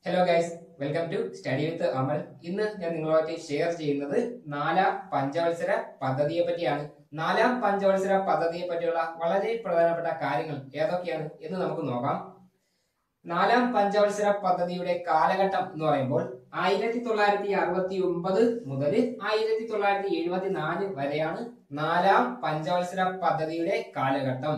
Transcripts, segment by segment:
hello guys welcome to study with Amal ഇന്ന് ഞാൻ നിങ്ങളുമായിട്ട് ഷെയർ ചെയ്യുന്നത് നാലാം പഞ്ചവത്സര പദ്ധതിയെ പറ്റിയാണ് നാലാം പഞ്ചവത്സര പദ്ധതിയെ പറ്റിയുള്ള വളരെ പ്രധാനപ്പെട്ട കാര്യങ്ങൾ ഏതൊക്കെയാണ് എന്ന് നമുക്ക് നോക്കാം നാലാം പഞ്ചവത്സര പദ്ധതിയുടെ കാലഘട്ടം എന്ന് പറയുമ്പോൾ ആയിരത്തി തൊള്ളായിരത്തി അറുപത്തി ഒമ്പത് മുതൽ ആയിരത്തി തൊള്ളായിരത്തി എഴുപത്തി നാല് വരെയാണ് നാലാം പഞ്ചവത്സര പദ്ധതിയുടെ കാലഘട്ടം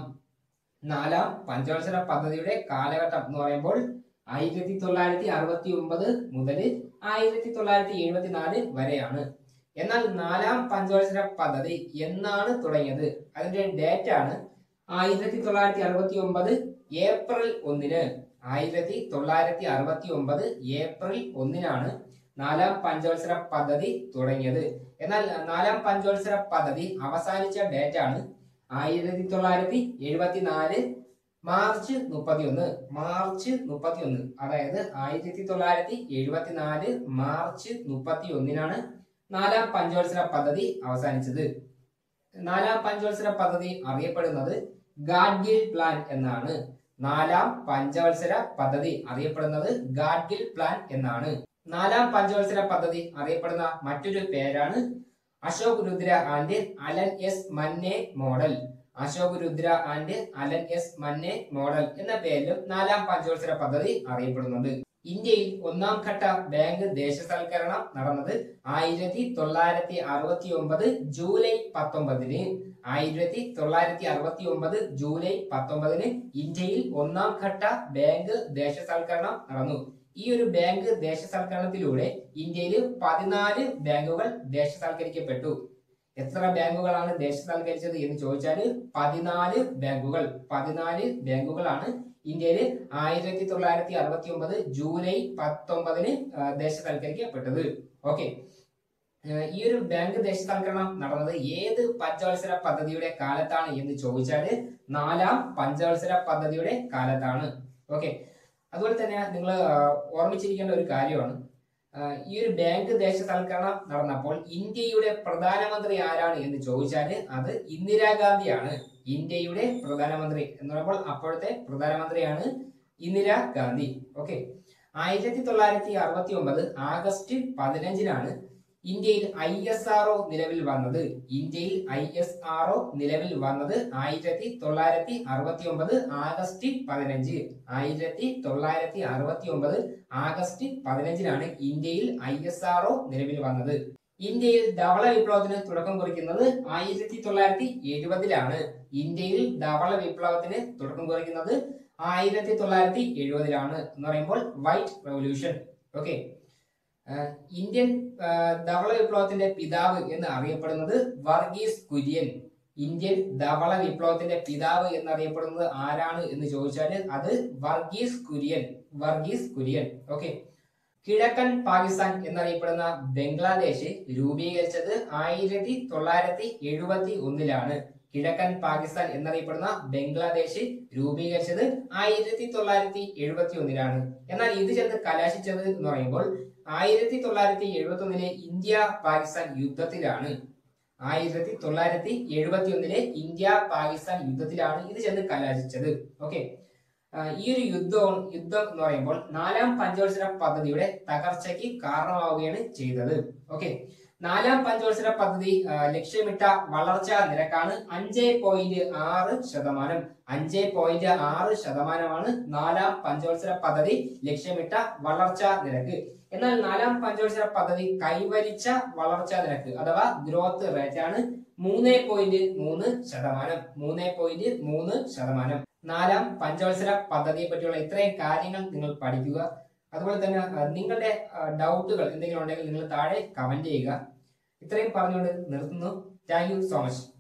നാലാം പഞ്ചവത്സര പദ്ധതിയുടെ കാലഘട്ടം എന്ന് പറയുമ്പോൾ ആയിരത്തി തൊള്ളായിരത്തി അറുപത്തി ഒമ്പത് മുതൽ ആയിരത്തി തൊള്ളായിരത്തി എഴുപത്തി നാല് വരെയാണ് എന്നാൽ നാലാം പഞ്ചവത്സര പദ്ധതി എന്നാണ് തുടങ്ങിയത് അതിന്റെ ഡേറ്റ് ആണ് ആയിരത്തി തൊള്ളായിരത്തി അറുപത്തി ഒമ്പത് ഏപ്രിൽ ഒന്നിന് ആയിരത്തി തൊള്ളായിരത്തി അറുപത്തി ഒമ്പത് ഏപ്രിൽ ഒന്നിനാണ് നാലാം പഞ്ചവത്സര പദ്ധതി തുടങ്ങിയത് എന്നാൽ നാലാം പഞ്ചവത്സര പദ്ധതി അവസാനിച്ച ഡേറ്റ് ആണ് ആയിരത്തി തൊള്ളായിരത്തി എഴുപത്തി നാല് മാർച്ച് മുപ്പത്തിയൊന്ന് മാർച്ച് മുപ്പത്തിയൊന്ന് അതായത് ആയിരത്തി തൊള്ളായിരത്തി എഴുപത്തിനാല് മാർച്ച് മുപ്പത്തി ഒന്നിനാണ് നാലാം പഞ്ചവത്സര പദ്ധതി അവസാനിച്ചത് നാലാം പഞ്ചവത്സര പദ്ധതി അറിയപ്പെടുന്നത് ഗാഡ്ഗിൽ പ്ലാൻ എന്നാണ് നാലാം പഞ്ചവത്സര പദ്ധതി അറിയപ്പെടുന്നത് ഗാഡ്ഗിൽ പ്ലാൻ എന്നാണ് നാലാം പഞ്ചവത്സര പദ്ധതി അറിയപ്പെടുന്ന മറ്റൊരു പേരാണ് Ashok Rudra and Alan S Manne model Ashok Rudra and Alan S Manne model എന്ന പേരിലും നാലാം പഞ്ചവത്സര പദ്ധതി അറിയപ്പെടുന്നുണ്ട് ഇന്ത്യയിൽ ഒന്നാം ഘട്ട ബാങ്ക് ദേശസൽക്കരണം നടന്നത് ആയിരത്തി തൊള്ളായിരത്തി അറുപത്തി ഒമ്പത് ജൂലൈ പത്തൊമ്പതിന് ആയിരത്തി തൊള്ളായിരത്തി അറുപത്തി ഒമ്പത് ജൂലൈ പത്തൊമ്പതിന് ഇന്ത്യയിൽ ഒന്നാം ഘട്ട ബാങ്ക് ദേശസൽക്കരണം നടന്നു ഈ ഒരു ബാങ്ക് ദേശസൽക്കരണത്തിലൂടെ ഇന്ത്യയിൽ പതിനാല് ബാങ്കുകൾ ദേശസൽക്കരിക്കപ്പെട്ടു എത്ര ബാങ്കുകളാണ് ദേശസാൽക്കരിച്ചത് എന്ന് ചോദിച്ചാൽ പതിനാല് ബാങ്കുകൾ പതിനാല് ബാങ്കുകളാണ് ഇന്ത്യയിൽ ആയിരത്തി തൊള്ളായിരത്തി അറുപത്തി ഒമ്പത് ജൂലൈ പത്തൊമ്പതിന് ആ, ദേശസാൽക്കരിക്കപ്പെട്ടത് ഓക്കെ ഈ ഒരു ബാങ്ക് ദേശസാൽക്കരണം നടന്നത് ഏത് പഞ്ചവത്സര പദ്ധതിയുടെ കാലത്താണ് എന്ന് ചോദിച്ചാൽ നാലാം പഞ്ചവത്സര പദ്ധതിയുടെ കാലത്താണ് ഓക്കെ അതുപോലെ തന്നെ നിങ്ങൾ ഓർമ്മിച്ചിരിക്കേണ്ട ഒരു കാര്യമാണ് ആ, ഈ ഒരു ബാങ്ക് ദേശസൽക്കരണം നടന്നപ്പോൾ ഇന്ത്യയുടെ പ്രധാനമന്ത്രി ആരാണ് എന്ന് ചോദിച്ചാൽ അത് ഇന്ദിരാഗാന്ധിയാണ് ഇന്ത്യയുടെ പ്രധാനമന്ത്രി എന്ന് പറയുമ്പോൾ അപ്പോഴത്തെ പ്രധാനമന്ത്രിയാണ് ഇന്ദിരാഗാന്ധി ഓക്കെ ആയിരത്തി തൊള്ളായിരത്തി അറുപത്തി ഒമ്പത് ആഗസ്റ്റ് പതിനഞ്ചിനാണ് ഇന്ത്യയിൽ ഐ എസ് ആർ നിലവിൽ വന്നത് ഇന്ത്യയിൽ ഐ എസ് ആർ നിലവിൽ വന്നത് ആയിരത്തി തൊള്ളായിരത്തി അറുപത്തി ഒമ്പത് ആഗസ്റ്റ് പതിനഞ്ച് ആയിരത്തി തൊള്ളായിരത്തി അറുപത്തി ഒമ്പത് ആഗസ്റ്റ് പതിനഞ്ചിനാണ് ഇന്ത്യയിൽ ഐ എസ് ആർ നിലവിൽ വന്നത് ഇന്ത്യയിൽ ധവള വിപ്ലവത്തിന് തുടക്കം കുറിക്കുന്നത് ആയിരത്തി തൊള്ളായിരത്തി എഴുപതിലാണ് ഇന്ത്യയിൽ ധവള വിപ്ലവത്തിന് തുടക്കം കുറിക്കുന്നത് ആയിരത്തി തൊള്ളായിരത്തി എഴുപതിലാണ് എന്ന് പറയുമ്പോൾ വൈറ്റ് റെവല്യൂഷൻ ഓക്കെ ഇന്ത്യൻ ആ, ധവള വിപ്ലവത്തിന്റെ പിതാവ് എന്ന് അറിയപ്പെടുന്നത് വർഗീസ് കുര്യൻ ഇന്ത്യൻ ധവള വിപ്ലവത്തിന്റെ പിതാവ് എന്നറിയപ്പെടുന്നത് ആരാണ് എന്ന് ചോദിച്ചാൽ അത് വർഗീസ് കുര്യൻ വർഗീസ് കുര്യൻ ഓക്കെ കിഴക്കൻ പാകിസ്ഥാൻ എന്നറിയപ്പെടുന്ന ബംഗ്ലാദേശ് രൂപീകരിച്ചത് ആയിരത്തി തൊള്ളായിരത്തി എഴുപത്തി ഒന്നിലാണ് കിഴക്കൻ പാകിസ്ഥാൻ എന്നറിയപ്പെടുന്ന ബംഗ്ലാദേശ് രൂപീകരിച്ചത് ആയിരത്തി തൊള്ളായിരത്തി എഴുപത്തി ഒന്നിലാണ് എന്നാൽ ഇത് ചെന്ന് കലാശിച്ചത് എന്ന് പറയുമ്പോൾ ആയിരത്തി തൊള്ളായിരത്തി എഴുപത്തി ഒന്നിലെ ഇന്ത്യ പാകിസ്ഥാൻ യുദ്ധത്തിലാണ് ആയിരത്തി തൊള്ളായിരത്തി എഴുപത്തി ഒന്നിലെ ഇന്ത്യ പാകിസ്ഥാൻ യുദ്ധത്തിലാണ് ഇത് ചെന്ന് കലാശിച്ചത് ഓക്കെ ഈ ഒരു യുദ്ധം യുദ്ധം എന്ന് പറയുമ്പോൾ നാലാം പഞ്ചവത്സര പദ്ധതിയുടെ തകർച്ചയ്ക്ക് കാരണമാവുകയാണ് ചെയ്തത് ഓക്കെ നാലാം പഞ്ചവത്സര പദ്ധതി ആ, ലക്ഷ്യമിട്ട വളർച്ചാ നിരക്കാണ് അഞ്ച് പോയിന്റ് ആറ് ശതമാനം അഞ്ച് പോയിന്റ് ആറ് ശതമാനമാണ് നാലാം പഞ്ചവത്സര പദ്ധതി ലക്ഷ്യമിട്ട വളർച്ചാ നിരക്ക് എന്നാൽ നാലാം പഞ്ചവത്സര പദ്ധതി കൈവരിച്ച വളർച്ചാ നിരക്ക് അഥവാ ഗ്രോത്ത് റേറ്റ് ആണ് മൂന്ന് പോയിന്റ് മൂന്ന് ശതമാനം മൂന്ന് പോയിന്റ് മൂന്ന് ശതമാനം നാലാം പഞ്ചവത്സര പദ്ധതിയെ പറ്റിയുള്ള ഇത്രയും കാര്യങ്ങൾ നിങ്ങൾ പഠിക്കുക അതുപോലെ തന്നെ ആ, നിങ്ങളുടെ ഡൗട്ടുകൾ എന്തെങ്കിലും ഉണ്ടെങ്കിൽ നിങ്ങൾ താഴെ കമന്റ് ചെയ്യുക ഇത്രയും പറഞ്ഞുകൊണ്ട് നിർത്തുന്നു താങ്ക് യു സോ മച്ച്